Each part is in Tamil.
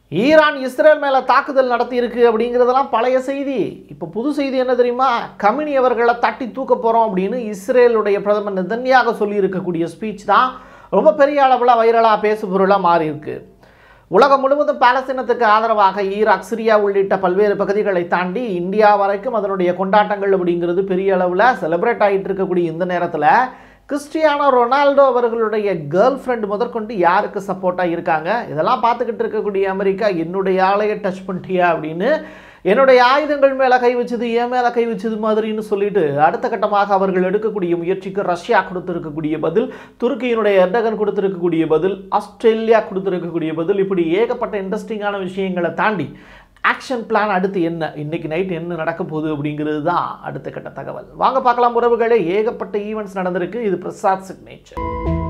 ஈரான் இஸ்ரேல் மேலே தாக்குதல் நடத்தியிருக்கு அப்படிங்கிறதெல்லாம் பழைய செய்தி இப்போ புது செய்தி என்ன தெரியுமா கமினி அவர்களை தட்டி தூக்க போகிறோம் அப்படின்னு இஸ்ரேலுடைய பிரதமர் நெதன்யாக சொல்லியிருக்கக்கூடிய ஸ்பீச் தான் ரொம்ப பெரிய அளவில் வைரலாக பேசு பொருளாக மாறி இருக்கு உலகம் முழுவதும் பாலஸ்தீனத்துக்கு ஆதரவாக ஈராக் சிரியா உள்ளிட்ட பல்வேறு பகுதிகளை தாண்டி இந்தியா வரைக்கும் அதனுடைய கொண்டாட்டங்கள் அப்படிங்கிறது பெரிய அளவில் செலிப்ரேட் ஆகிட்டு இருக்கக்கூடிய இந்த நேரத்தில் கிறிஸ்டியானோ ரொனால்டோ அவர்களுடைய கேர்ள் ஃப்ரெண்ட் முதற்கொண்டு யாருக்கு சப்போர்ட்டாக இருக்காங்க இதெல்லாம் பார்த்துக்கிட்டு இருக்கக்கூடிய அமெரிக்கா என்னுடைய ஆலையை டச் பண்ணிட்டியா அப்படின்னு என்னுடைய ஆயுதங்கள் மேலே கை வச்சது என் மேலே கை வச்சது மாதிரின்னு சொல்லிட்டு அடுத்த கட்டமாக அவர்கள் எடுக்கக்கூடிய முயற்சிக்கு ரஷ்யா கொடுத்திருக்கக்கூடிய பதில் துருக்கியினுடைய எர்டகன் கொடுத்திருக்கக்கூடிய பதில் ஆஸ்திரேலியா கொடுத்திருக்கக்கூடிய பதில் இப்படி ஏகப்பட்ட இன்ட்ரெஸ்டிங்கான விஷயங்களை தாண்டி ஆக்ஷன் பிளான் அடுத்து என்ன இன்னைக்கு நைட் என்ன நடக்க போகுது அப்படிங்கிறது தான் அடுத்த கட்ட தகவல் வாங்க பார்க்கலாம் உறவுகளே ஏகப்பட்ட ஈவெண்ட்ஸ் நடந்திருக்கு இது பிரசாத் சிக்னேச்சர்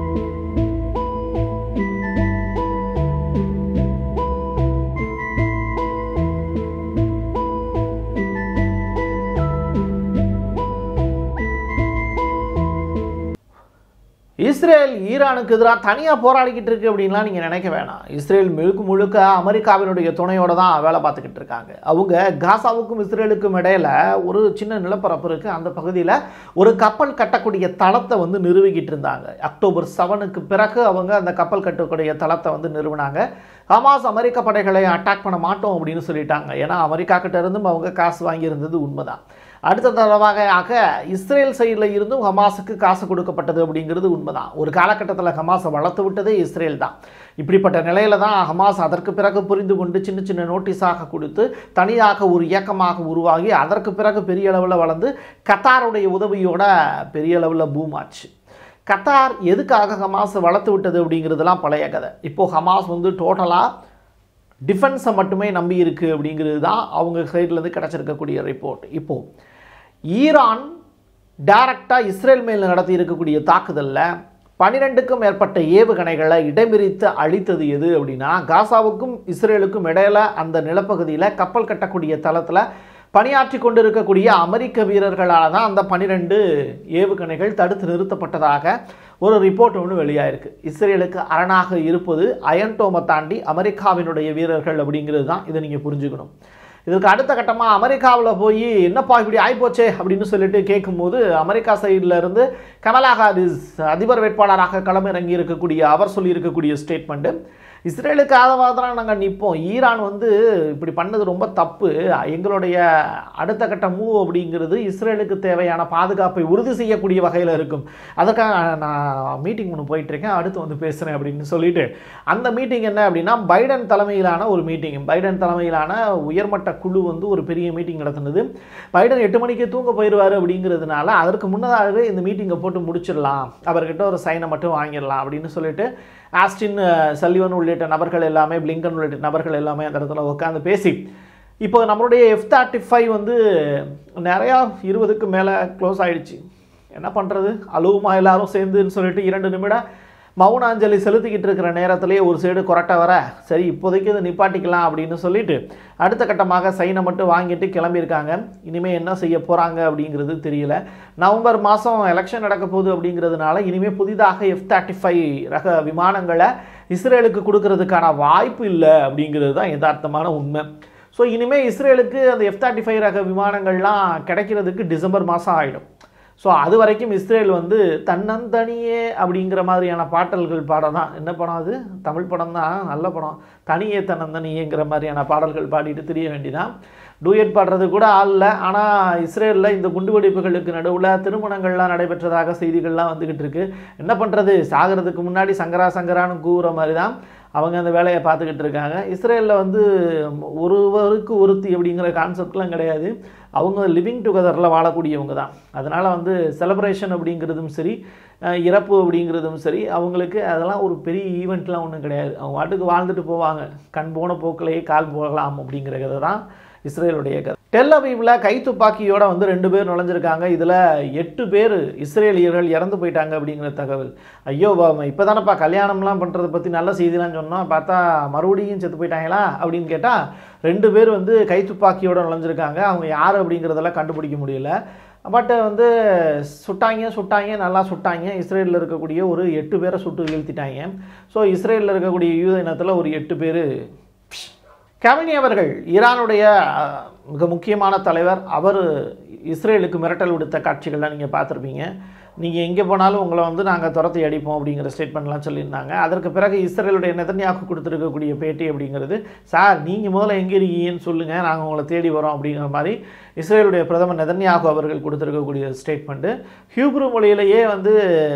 இஸ்ரேல் ஈரானுக்கு எதிராக தனியாக போராடிக்கிட்டு இருக்கு அப்படின்லாம் நீங்கள் நினைக்க வேணாம் இஸ்ரேல் முழுக்க முழுக்க அமெரிக்காவினுடைய துணையோட தான் வேலை பார்த்துக்கிட்டு இருக்காங்க அவங்க காசாவுக்கும் இஸ்ரேலுக்கும் இடையில ஒரு சின்ன நிலப்பரப்பு இருக்குது அந்த பகுதியில் ஒரு கப்பல் கட்டக்கூடிய தளத்தை வந்து நிறுவிக்கிட்டு இருந்தாங்க அக்டோபர் செவனுக்கு பிறகு அவங்க அந்த கப்பல் கட்டக்கூடிய தளத்தை வந்து நிறுவினாங்க ஹமாஸ் அமெரிக்க படைகளை அட்டாக் பண்ண மாட்டோம் அப்படின்னு சொல்லிட்டாங்க ஏன்னா அமெரிக்கா கிட்ட இருந்தும் அவங்க காசு வாங்கியிருந்தது உண்மைதான் அடுத்த தடவாக ஆக இஸ்ரேல் சைடில் இருந்தும் ஹமாஸுக்கு காசு கொடுக்கப்பட்டது அப்படிங்கிறது உண்மைதான் ஒரு காலகட்டத்தில் ஹமாஸை வளர்த்து விட்டதே இஸ்ரேல் தான் இப்படிப்பட்ட நிலையில தான் ஹமாஸ் அதற்கு பிறகு புரிந்து கொண்டு சின்ன சின்ன நோட்டீஸாக கொடுத்து தனியாக ஒரு இயக்கமாக உருவாகி அதற்கு பிறகு பெரிய அளவில் வளர்ந்து கத்தாருடைய உதவியோட பெரிய அளவில் பூம் ஆச்சு கத்தார் எதுக்காக ஹமாஸை வளர்த்து விட்டது அப்படிங்கிறதுலாம் பழைய கதை இப்போது ஹமாஸ் வந்து டோட்டலாக டிஃபென்ஸை மட்டுமே நம்பி இருக்குது அப்படிங்கிறது தான் அவங்க சைட்லேருந்து கிடச்சிருக்கக்கூடிய ரிப்போர்ட் இப்போது ஈரான் டைரக்டாக இஸ்ரேல் மேல் நடத்தி இருக்கக்கூடிய தாக்குதலில் பனிரெண்டுக்கும் மேற்பட்ட ஏவுகணைகளை இடைமறித்து அழித்தது எது அப்படின்னா காசாவுக்கும் இஸ்ரேலுக்கும் இடையில அந்த நிலப்பகுதியில் கப்பல் கட்டக்கூடிய தளத்தில் பணியாற்றி கொண்டிருக்கக்கூடிய அமெரிக்க வீரர்களால் தான் அந்த பனிரெண்டு ஏவுகணைகள் தடுத்து நிறுத்தப்பட்டதாக ஒரு ரிப்போர்ட் ஒன்று வெளியாயிருக்கு இஸ்ரேலுக்கு அரணாக இருப்பது அயன்டோமை தாண்டி அமெரிக்காவினுடைய வீரர்கள் அப்படிங்கிறது தான் இதை நீங்கள் புரிஞ்சுக்கணும் இதற்கு அடுத்த கட்டமாக அமெரிக்காவில் போய் என்னப்பா இப்படி ஆகிப்போச்சே அப்படின்னு சொல்லிட்டு கேட்கும்போது அமெரிக்கா சைடில் இருந்து கமலா ஹாரிஸ் அதிபர் வேட்பாளராக களமிறங்கி இருக்கக்கூடிய அவர் சொல்லியிருக்கக்கூடிய ஸ்டேட்மெண்ட்டு இஸ்ரேலுக்கு ஆதரவாக தான் நாங்கள் நிற்போம் ஈரான் வந்து இப்படி பண்ணது ரொம்ப தப்பு எங்களுடைய அடுத்த கட்ட மூவ் அப்படிங்கிறது இஸ்ரேலுக்கு தேவையான பாதுகாப்பை உறுதி செய்யக்கூடிய வகையில் இருக்கும் அதற்காக நான் மீட்டிங் ஒன்று போயிட்டுருக்கேன் அடுத்து வந்து பேசுகிறேன் அப்படின்னு சொல்லிட்டு அந்த மீட்டிங் என்ன அப்படின்னா பைடன் தலைமையிலான ஒரு மீட்டிங் பைடன் தலைமையிலான உயர்மட்ட குழு வந்து ஒரு பெரிய மீட்டிங் நடத்துனது பைடன் எட்டு மணிக்கு தூங்க போயிடுவார் அப்படிங்கிறதுனால அதற்கு முன்னதாகவே இந்த மீட்டிங்கை போட்டு முடிச்சிடலாம் அவர்கிட்ட ஒரு சைனை மட்டும் வாங்கிடலாம் அப்படின்னு சொல்லிட்டு ஆஸ்டின் சல்லிவன் உள்ளிட்ட நபர்கள் எல்லாமே பிளிங்கன் உள்ளிட்ட நபர்கள் எல்லாமே அந்த இடத்துல உட்காந்து பேசி இப்போ நம்மளுடைய எஃப் தேர்ட்டி ஃபைவ் வந்து நிறையா இருபதுக்கு மேலே க்ளோஸ் ஆயிடுச்சு என்ன பண்ணுறது அழுவுமா எல்லாரும் சேர்ந்துன்னு சொல்லிட்டு இரண்டு நிமிடம் மௌனாஞ்சலி செலுத்திக்கிட்டு இருக்கிற நேரத்திலே ஒரு சைடு கொரட்டை வர சரி இப்போதைக்கு இதை நிப்பாட்டிக்கலாம் அப்படின்னு சொல்லிட்டு அடுத்த கட்டமாக சைனை மட்டும் வாங்கிட்டு கிளம்பியிருக்காங்க இனிமேல் என்ன செய்ய போகிறாங்க அப்படிங்கிறது தெரியல நவம்பர் மாதம் எலெக்ஷன் நடக்க போகுது அப்படிங்கிறதுனால இனிமேல் புதிதாக எஃப் தேர்ட்டி ஃபைவ் ரக விமானங்களை இஸ்ரேலுக்கு கொடுக்கறதுக்கான வாய்ப்பு இல்லை அப்படிங்கிறது தான் யதார்த்தமான உண்மை ஸோ இனிமேல் இஸ்ரேலுக்கு அந்த எஃப் தேர்ட்டி ஃபைவ் ரக விமானங்கள்லாம் கிடைக்கிறதுக்கு டிசம்பர் மாதம் ஆகிடும் ஸோ அது வரைக்கும் இஸ்ரேல் வந்து தன்னந்தனியே அப்படிங்கிற மாதிரியான பாடல்கள் பாட தான் என்ன படம் அது தமிழ் படம் தான் நல்ல படம் தனியே தன்னந்தனியேங்கிற மாதிரியான பாடல்கள் பாடிட்டு தெரிய வேண்டிதான் டூயட் பாடுறது கூட ஆள் இல்லை ஆனால் இஸ்ரேலில் இந்த குண்டுவெடிப்புகளுக்கு நடுவில் திருமணங்கள்லாம் நடைபெற்றதாக செய்திகள்லாம் வந்துக்கிட்டு இருக்கு என்ன பண்ணுறது சாகிறதுக்கு முன்னாடி சங்கரா சங்கரான்னு கூறுற மாதிரி தான் அவங்க அந்த வேலையை பார்த்துக்கிட்டு இருக்காங்க இஸ்ரேலில் வந்து ஒருவருக்கு ஒருத்தி அப்படிங்கிற கான்செப்ட்லாம் கிடையாது அவங்க லிவிங் டுகெதரில் வாழக்கூடியவங்க தான் அதனால் வந்து செலப்ரேஷன் அப்படிங்கிறதும் சரி இறப்பு அப்படிங்கிறதும் சரி அவங்களுக்கு அதெல்லாம் ஒரு பெரிய ஈவெண்ட்லாம் ஒன்றும் கிடையாது அவங்க வாட்டுக்கு வாழ்ந்துட்டு போவாங்க கண் போன போக்கிலேயே கால் போகலாம் அப்படிங்கிற கதை தான் இஸ்ரேலுடைய கதை டெல்லவீவில் கைத்துப்பாக்கியோட வந்து ரெண்டு பேர் நுழைஞ்சிருக்காங்க இதில் எட்டு பேர் இஸ்ரேலியர்கள் இறந்து போயிட்டாங்க அப்படிங்கிற தகவல் ஐயோ இப்போ தானேப்பா கல்யாணம்லாம் பண்ணுறதை பற்றி நல்ல செய்திலாம் சொன்னோம் பார்த்தா மறுபடியும் செத்து போயிட்டாங்களா அப்படின்னு கேட்டால் ரெண்டு பேர் வந்து கைத்துப்பாக்கியோட நுழைஞ்சிருக்காங்க அவங்க யார் அப்படிங்கிறதெல்லாம் கண்டுபிடிக்க முடியல பட் வந்து சுட்டாங்க சுட்டாங்க நல்லா சுட்டாங்க இஸ்ரேலில் இருக்கக்கூடிய ஒரு எட்டு பேரை சுட்டு வீழ்த்திட்டாங்க ஸோ இஸ்ரேலில் இருக்கக்கூடிய யூத இனத்தில் ஒரு எட்டு பேர் கமினி அவர்கள் ஈரானுடைய அஹ், மிக முக்கியமான தலைவர் அவர் இஸ்ரேலுக்கு மிரட்டல் விடுத்த காட்சிகள்லாம் நீங்கள் பார்த்துருப்பீங்க நீங்கள் எங்கே போனாலும் உங்களை வந்து நாங்கள் துரத்தி அடிப்போம் அப்படிங்கிற ஸ்டேட்மெண்ட்லாம் சொல்லியிருந்தாங்க அதற்கு பிறகு இஸ்ரேலுடைய நெதன்யாக்கு கொடுத்துருக்கக்கூடிய பேட்டி அப்படிங்கிறது சார் நீங்கள் முதல்ல எங்கே இருக்கீங்கன்னு சொல்லுங்கள் நாங்கள் உங்களை தேடி வரோம் அப்படிங்கிற மாதிரி இஸ்ரேலுடைய பிரதமர் நெதன்யாகு அவர்கள் கொடுத்துருக்கக்கூடிய ஸ்டேட்மெண்ட்டு ஹியூப்ரு மொழியிலேயே வந்து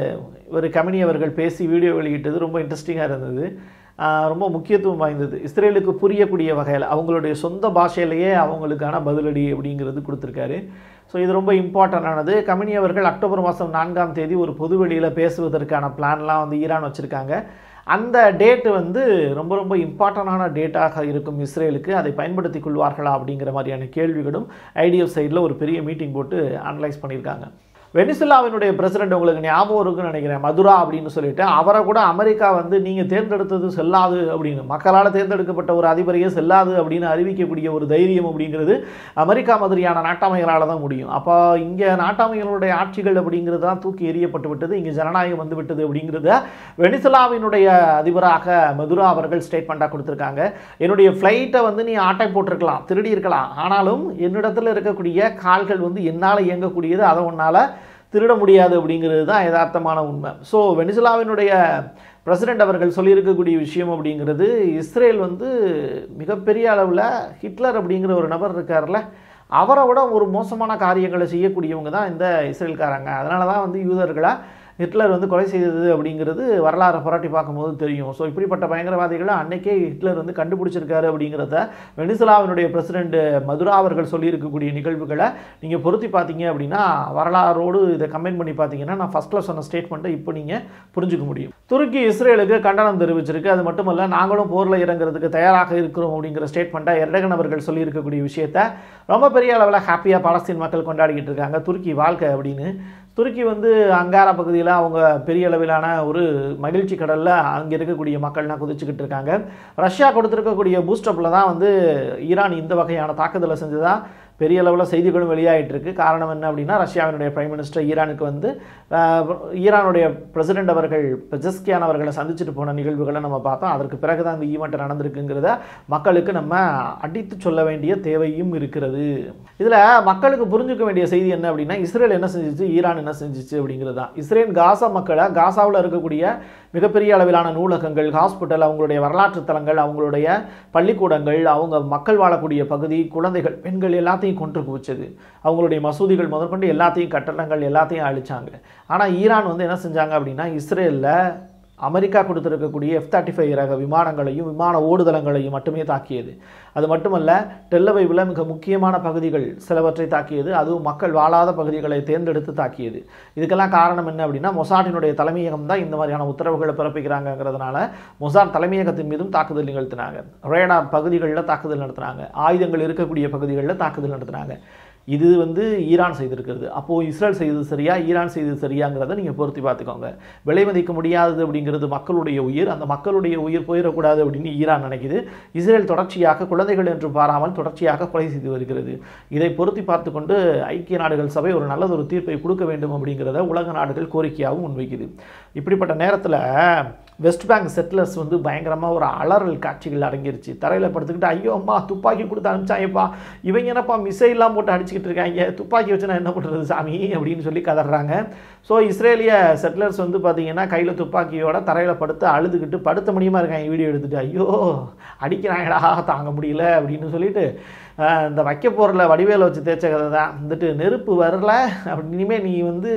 ஒரு கமினி அவர்கள் பேசி வீடியோ வெளியிட்டது ரொம்ப இன்ட்ரெஸ்டிங்காக இருந்தது ஆஹ் ரொம்ப முக்கியத்துவம் வாய்ந்தது இஸ்ரேலுக்கு புரியக்கூடிய வகையில் அவங்களுடைய சொந்த பாஷையிலேயே அவங்களுக்கான பதிலடி அப்படிங்கிறது கொடுத்துருக்காரு ஸோ இது ரொம்ப இம்பார்ட்டண்டானது கமினி அவர்கள் அக்டோபர் மாதம் நான்காம் தேதி ஒரு பொது வெளியில் பேசுவதற்கான பிளான்லாம் வந்து ஈரான் வச்சுருக்காங்க அந்த டேட்டு வந்து ரொம்ப ரொம்ப இம்பார்ட்டண்டான டேட்டாக இருக்கும் இஸ்ரேலுக்கு அதை பயன்படுத்திக் கொள்வார்களா அப்படிங்கிற மாதிரியான கேள்விகளும் ஐடிஎஃப் சைடில் ஒரு பெரிய மீட்டிங் போட்டு அனலைஸ் பண்ணியிருக்காங்க வெனிசுலாவினுடைய பிரசிடென்ட் உங்களுக்கு ஞாபகம் இருக்குன்னு நினைக்கிறேன் மதுரா அப்படின்னு சொல்லிட்டு அவரை கூட அமெரிக்கா வந்து நீங்கள் தேர்ந்தெடுத்தது செல்லாது அப்படின்னு மக்களால் தேர்ந்தெடுக்கப்பட்ட ஒரு அதிபரையே செல்லாது அப்படின்னு அறிவிக்கக்கூடிய ஒரு தைரியம் அப்படிங்கிறது அமெரிக்கா மாதிரியான நாட்டாமைகளால் தான் முடியும் அப்போ இங்கே நாட்டாமைகளுடைய ஆட்சிகள் அப்படிங்கிறது தான் தூக்கி எறியப்பட்டு விட்டது இங்கே ஜனநாயகம் வந்து விட்டது அப்படிங்கிறத வெனிசுலாவினுடைய அதிபராக மதுரா அவர்கள் ஸ்டேட்மெண்ட்டாக கொடுத்துருக்காங்க என்னுடைய ஃப்ளைட்டை வந்து நீ ஆட்டை போட்டிருக்கலாம் திருடி இருக்கலாம் ஆனாலும் என்னிடத்தில் இருக்கக்கூடிய கால்கள் வந்து என்னால் இயங்கக்கூடியது அதை உன்னால் திருட முடியாது அப்படிங்கிறது தான் யதார்த்தமான உண்மை ஸோ வெனிசுலாவினுடைய பிரசிடெண்ட் அவர்கள் சொல்லியிருக்கக்கூடிய விஷயம் அப்படிங்கிறது இஸ்ரேல் வந்து மிகப்பெரிய அளவில் ஹிட்லர் அப்படிங்கிற ஒரு நபர் இருக்கார்ல அவரை விட ஒரு மோசமான காரியங்களை செய்யக்கூடியவங்க தான் இந்த இஸ்ரேல்காரங்க அதனால தான் வந்து யூதர்களை ஹிட்லர் வந்து கொலை செய்தது அப்படிங்கிறது வரலாறை புரட்டி பார்க்கும்போது தெரியும் ஸோ இப்படிப்பட்ட பயங்கரவாதிகளை அன்னைக்கே ஹிட்லர் வந்து கண்டுபிடிச்சிருக்காரு அப்படிங்கிறத வெனிசுலாவினுடைய பிரசிடெண்ட் மதுரா அவர்கள் சொல்லியிருக்கக்கூடிய நிகழ்வுகளை நீங்கள் பொருத்தி பார்த்தீங்க அப்படின்னா வரலாறோடு இதை கம்பைன் பண்ணி பார்த்தீங்கன்னா நான் ஃபஸ்ட்டில் சொன்ன ஸ்டேட்மெண்ட்டை இப்போ நீங்கள் புரிஞ்சுக்க முடியும் துருக்கி இஸ்ரேலுக்கு கண்டனம் தெரிவிச்சிருக்கு அது மட்டுமல்ல நாங்களும் போரில் இறங்குறதுக்கு தயாராக இருக்கிறோம் அப்படிங்கிற ஸ்டேட்மெண்ட்டை எர்டகன் அவர்கள் சொல்லியிருக்கக்கூடிய விஷயத்த ரொம்ப பெரிய அளவில் ஹாப்பியாக பாலஸ்தீன் மக்கள் கொண்டாடிக்கிட்டு இருக்காங்க துருக்கி வாழ்க்கை அப்படின்னு துருக்கி வந்து அங்காரா பகுதியில் அவங்க பெரிய அளவிலான ஒரு மகிழ்ச்சி கடலில் அங்கே இருக்கக்கூடிய மக்கள்லாம் குதிச்சுக்கிட்டு இருக்காங்க ரஷ்யா கொடுத்துருக்கக்கூடிய பூஸ்டப்பில் தான் வந்து ஈரான் இந்த வகையான தாக்குதலை செஞ்சதா பெரிய அளவில் செய்திகளும் வெளியாகிட்டு இருக்கு காரணம் என்ன அப்படின்னா ரஷ்யாவினுடைய பிரைம் மினிஸ்டர் ஈரானுக்கு வந்து ஆஹ், ஈரானுடைய பிரசிடெண்ட் அவர்கள் பெஜஸ்கியான் அவர்களை சந்திச்சுட்டு போன நிகழ்வுகளை நம்ம பார்த்தோம் அதற்கு பிறகு தான் இந்த ஈவெண்ட் நடந்திருக்குங்கிறத மக்களுக்கு நம்ம அடித்து சொல்ல வேண்டிய தேவையும் இருக்கிறது இதில் மக்களுக்கு புரிஞ்சுக்க வேண்டிய செய்தி என்ன அப்படின்னா இஸ்ரேல் என்ன செஞ்சுச்சு ஈரான் என்ன செஞ்சுச்சு அப்படிங்கிறது தான் இஸ்ரேல் காசா மக்களை காசாவில் இருக்கக்கூடிய மிகப்பெரிய அளவிலான நூலகங்கள் ஹாஸ்பிட்டல் அவங்களுடைய வரலாற்று தலங்கள் அவங்களுடைய பள்ளிக்கூடங்கள் அவங்க மக்கள் வாழக்கூடிய பகுதி குழந்தைகள் பெண்கள் எல்லாத்தையும் கொன்று குவிச்சது அவங்களுடைய மசூதிகள் முதற்கொண்டு எல்லாத்தையும் கட்டடங்கள் எல்லாத்தையும் அழிச்சாங்க ஆனால் ஈரான் வந்து என்ன செஞ்சாங்க அப்படின்னா இஸ்ரேலில் அமெரிக்கா கொடுத்திருக்கக்கூடிய எஃப் தேர்ட்டி ஃபைவ் ரக விமானங்களையும் விமான ஓடுதளங்களையும் மட்டுமே தாக்கியது அது மட்டுமல்ல டெல்லவைவில் மிக முக்கியமான பகுதிகள் சிலவற்றை தாக்கியது அதுவும் மக்கள் வாழாத பகுதிகளை தேர்ந்தெடுத்து தாக்கியது இதுக்கெல்லாம் காரணம் என்ன அப்படின்னா மொசாட்டினுடைய தலைமையகம் தான் இந்த மாதிரியான உத்தரவுகளை பிறப்பிக்கிறாங்கங்கிறதுனால மொசாட் தலைமையகத்தின் மீதும் தாக்குதல் நிகழ்த்தினாங்க ரேடார் பகுதிகளில் தாக்குதல் நடத்தினாங்க ஆயுதங்கள் இருக்கக்கூடிய பகுதிகளில் தாக்குதல் நடத்தினாங்க இது வந்து ஈரான் செய்திருக்கிறது அப்போது இஸ்ரேல் செய்தது சரியா ஈரான் செய்தது சரியாங்கிறத நீங்கள் பொருத்தி பார்த்துக்கோங்க விலை மதிக்க முடியாதது அப்படிங்கிறது மக்களுடைய உயிர் அந்த மக்களுடைய உயிர் போயிடக்கூடாது அப்படின்னு ஈரான் நினைக்குது இஸ்ரேல் தொடர்ச்சியாக குழந்தைகள் என்று பாராமல் தொடர்ச்சியாக கொலை செய்து வருகிறது இதை பொருத்தி பார்த்து கொண்டு ஐக்கிய நாடுகள் சபை ஒரு நல்லது ஒரு தீர்ப்பை கொடுக்க வேண்டும் அப்படிங்கிறத உலக நாடுகள் கோரிக்கையாகவும் முன்வைக்குது இப்படிப்பட்ட நேரத்தில் வெஸ்ட் பேங்க் செட்டிலர்ஸ் வந்து பயங்கரமாக ஒரு அலறல் காட்சிகள் அடங்கிருச்சு தரையில் படுத்துக்கிட்டு ஐயோ அம்மா துப்பாக்கி கொடுத்து அனுப்பிச்சாங்கப்பா இவங்க என்னப்பா மிசைல்லாம் போட்டு அடிச்சுக்கிட்டு இருக்காங்க துப்பாக்கி வச்சு நான் என்ன பண்ணுறது சாமி அப்படின்னு சொல்லி கதறாங்க ஸோ இஸ்ரேலிய செட்டிலர்ஸ் வந்து பார்த்தீங்கன்னா கையில் துப்பாக்கியோட தரையில் படுத்து அழுதுகிட்டு படுத்த முடியுமா இருக்காங்க வீடியோ எடுத்துட்டு ஐயோ அடிக்கிறாங்கடா தாங்க முடியல அப்படின்னு சொல்லிட்டு ஆஹ், இந்த வைக்க போரில் வடிவேல வச்சு தேய்ச்ச கதை தான் வந்துட்டு நெருப்பு வரல அப்படி இனிமேல் நீ வந்து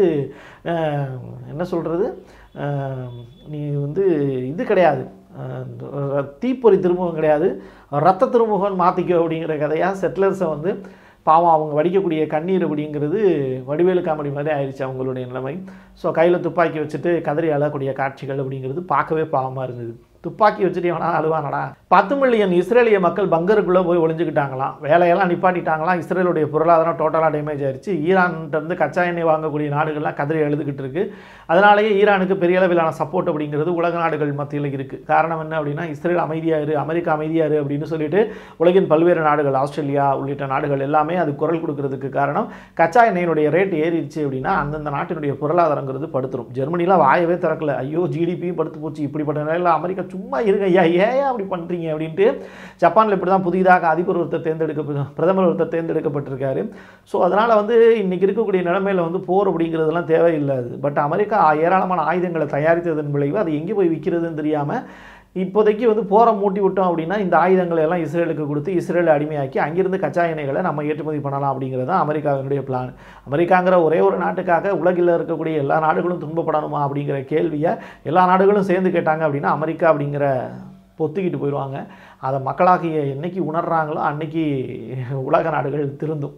ஆஹ், என்ன சொல்கிறது நீ வந்து இது கிடையாது ஆஹ், தீப்பொறி திருமுகம் கிடையாது ரத்த திருமுகம் மாற்றிக்கோ அப்படிங்கிற கதையாக செட்டிலர்ஸை வந்து பாவம் அவங்க வடிக்கக்கூடிய கண்ணீர் அப்படிங்கிறது வடிவேலு காமெடி மாதிரி ஆயிடுச்சு அவங்களுடைய நிலைமை ஸோ கையில் துப்பாக்கி வச்சுட்டு கதறி அழக்கூடிய காட்சிகள் அப்படிங்கிறது பார்க்கவே பாவமாக இருந்தது துப்பாக்கி வச்சுட்டு எவனா அழுவானடா பத்து மில்லியன் இஸ்ரேலிய மக்கள் பங்கருக்குள்ளே போய் ஒளிஞ்சுக்கிட்டாங்களாம் வேலையெல்லாம் நிப்பாட்டிட்டாங்களாம் இஸ்ரேலுடைய பொருளாதாரம் டோட்டலாக டேமேஜ் ஆயிருச்சு ஈரான்கிட்ட இருந்து கச்சா எண்ணெய் வாங்கக்கூடிய நாடுகள்லாம் கதறி எழுதுகிட்டு இருக்கு அதனாலேயே ஈரானுக்கு பெரிய அளவிலான சப்போர்ட் அப்படிங்கிறது உலக நாடுகள் மத்தியில் இருக்குது காரணம் என்ன அப்படின்னா இஸ்ரேல் அமைதியாக இரு அமெரிக்கா அமைதியாக இரு அப்படின்னு சொல்லிட்டு உலகின் பல்வேறு நாடுகள் ஆஸ்திரேலியா உள்ளிட்ட நாடுகள் எல்லாமே அது குரல் கொடுக்கறதுக்கு காரணம் கச்சா எண்ணெயினுடைய ரேட் ஏறிடுச்சு அப்படின்னா அந்தந்த நாட்டினுடைய பொருளாதாரங்கிறது படுத்துரும் ஜெர்மனிலாம் வாயவே திறக்கல ஐயோ ஜிடிபியும் படுத்து போச்சு இப்படிப்பட்ட நிலையில் அமெரிக்கா சும்மா இருங்க ஐயா ஏன் அப்படி பண்ணுறீங்க அப்படின்ட்டு ஜப்பானில் இப்படி தான் புதிதாக அதிபர் ஒருத்தர் தேர்ந்தெடுக்க பிரதமர் ஒருத்தர் தேர்ந்தெடுக்கப்பட்டிருக்காரு ஸோ அதனால் வந்து இன்றைக்கி இருக்கக்கூடிய நிலைமையில் வந்து போர் அப்படிங்கிறதுலாம் தேவையில்லை பட் அமெரிக்கா ஏராளமான ஆயுதங்களை தயாரித்ததன் விளைவு அது எங்கே போய் விற்கிறதுன்னு தெரியாமல் இப்போதைக்கு வந்து போரை மூட்டி விட்டோம் அப்படின்னா இந்த ஆயுதங்களை எல்லாம் இஸ்ரேலுக்கு கொடுத்து இஸ்ரேலை அடிமையாக்கி அங்கிருந்து கச்சா எண்ணெய்களை நம்ம ஏற்றுமதி பண்ணலாம் அப்படிங்கிறது தான் அமெரிக்காவினுடைய பிளான் அமெரிக்காங்கிற ஒரே ஒரு நாட்டுக்காக உலகில் இருக்கக்கூடிய எல்லா நாடுகளும் துன்பப்படணுமா அப்படிங்கிற கேள்வியை எல்லா நாடுகளும் சேர்ந்து கேட்டாங்க அப்படின்னா அமெரிக்கா அப்படிங்கிற பொத்துக்கிட்டு போயிடுவாங்க அதை மக்களாகிய என்னைக்கு உணர்றாங்களோ அன்னைக்கு உலக நாடுகள் திருந்தும்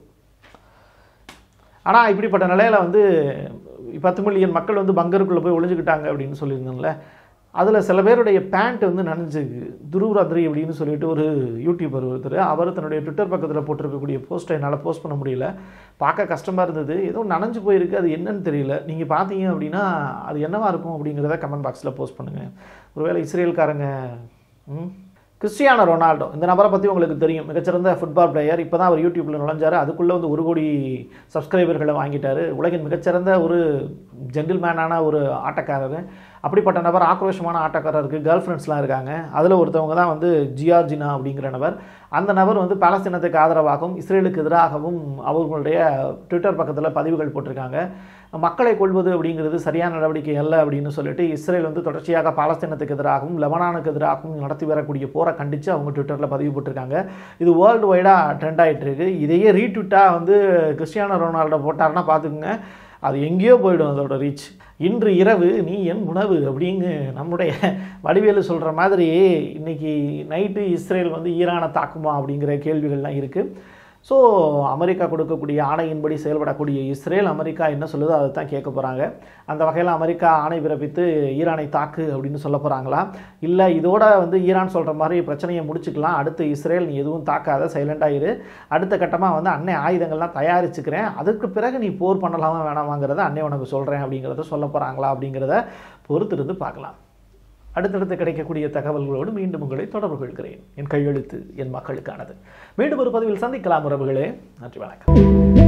ஆனால் இப்படிப்பட்ட நிலையில் வந்து பத்து மில்லியன் மக்கள் வந்து பங்கருக்குள்ளே போய் ஒளிஞ்சுக்கிட்டாங்க அப்படின்னு சொல்லியிருந்தோம்ல அதில் சில பேருடைய பேண்ட் வந்து நனைஞ்சுக்கு துருவராத்திரி அப்படின்னு சொல்லிட்டு ஒரு யூடியூபர் ஒருத்தர் அவர் தன்னுடைய ட்விட்டர் பக்கத்தில் போட்டிருக்கக்கூடிய போஸ்ட்டை என்னால் போஸ்ட் பண்ண முடியல பார்க்க கஷ்டமாக இருந்தது ஏதோ நனைஞ்சு போயிருக்கு அது என்னன்னு தெரியல நீங்கள் பார்த்தீங்க அப்படின்னா அது என்னவா இருக்கும் அப்படிங்கிறத கமெண்ட் பாக்ஸில் போஸ்ட் பண்ணுங்கள் ஒருவேளை இஸ்ரேல்காரங்க ம் கிறிஸ்டியானோ ரொனால்டோ இந்த நபரை பற்றி உங்களுக்கு தெரியும் மிகச்சிறந்த ஃபுட்பால் பிளேயர் இப்போ தான் அவர் யூடியூப்பில் நுழைஞ்சார் அதுக்குள்ளே வந்து ஒரு கோடி சப்ஸ்கிரைபர்களை வாங்கிட்டார் உலகின் மிகச்சிறந்த ஒரு ஜென்டில்மேனான ஒரு ஆட்டக்காரர் அப்படிப்பட்ட நபர் ஆக்ரோஷமான ஆட்டக்காரருக்கு கேர்ள் ஃப்ரெண்ட்ஸ்லாம் இருக்காங்க அதில் ஒருத்தவங்க தான் வந்து ஜியார்ஜினா அப்படிங்கிற நபர் அந்த நபர் வந்து பாலஸ்தீனத்துக்கு ஆதரவாகவும் இஸ்ரேலுக்கு எதிராகவும் அவர்களுடைய ட்விட்டர் பக்கத்தில் பதிவுகள் போட்டிருக்காங்க மக்களை கொள்வது அப்படிங்கிறது சரியான நடவடிக்கை அல்ல அப்படின்னு சொல்லிட்டு இஸ்ரேல் வந்து தொடர்ச்சியாக பாலஸ்தீனத்துக்கு எதிராகவும் லெபனானுக்கு எதிராகவும் நடத்தி வரக்கூடிய போரை கண்டித்து அவங்க ட்விட்டரில் பதிவு போட்டிருக்காங்க இது வேர்ல்டு வைடாக ட்ரெண்ட் ஆகிட்டு இருக்கு இதையே ரீட்விட்டாக வந்து கிறிஸ்டியானோ ரொனால்டோ போட்டாருன்னா பார்த்துக்குங்க அது எங்கேயோ போயிடும் அதோட ரீச் இன்று இரவு நீ என் உணவு அப்படின்னு நம்முடைய வடிவேலு சொல்கிற மாதிரி இன்னைக்கு நைட்டு இஸ்ரேல் வந்து ஈரானை தாக்குமா அப்படிங்கிற கேள்விகள்லாம் இருக்குது ஸோ அமெரிக்கா கொடுக்கக்கூடிய ஆணையின்படி செயல்படக்கூடிய இஸ்ரேல் அமெரிக்கா என்ன சொல்லுதோ அதை தான் கேட்க போகிறாங்க அந்த வகையில் அமெரிக்கா ஆணை பிறப்பித்து ஈரானை தாக்கு அப்படின்னு சொல்ல போகிறாங்களா இல்லை இதோட வந்து ஈரான் சொல்கிற மாதிரி பிரச்சனையை முடிச்சுக்கலாம் அடுத்து இஸ்ரேல் நீ எதுவும் தாக்காத சைலண்டாக இரு அடுத்த கட்டமாக வந்து அன்னை ஆயுதங்கள்லாம் தயாரிச்சுக்கிறேன் அதுக்கு பிறகு நீ போர் பண்ணலாமா வேணாமாங்கிறத அன்னை உனக்கு சொல்கிறேன் அப்படிங்கிறத சொல்ல போகிறாங்களா அப்படிங்கிறத பொறுத்திருந்து பார்க்கலாம் அடுத்தடுத்து கிடைக்கக்கூடிய தகவல்களோடு மீண்டும் உங்களை தொடர்பு கொள்கிறேன் என் கையெழுத்து என் மக்களுக்கானது மீண்டும் ஒரு பதிவில் சந்திக்கலாம் உறவுகளே நன்றி வணக்கம்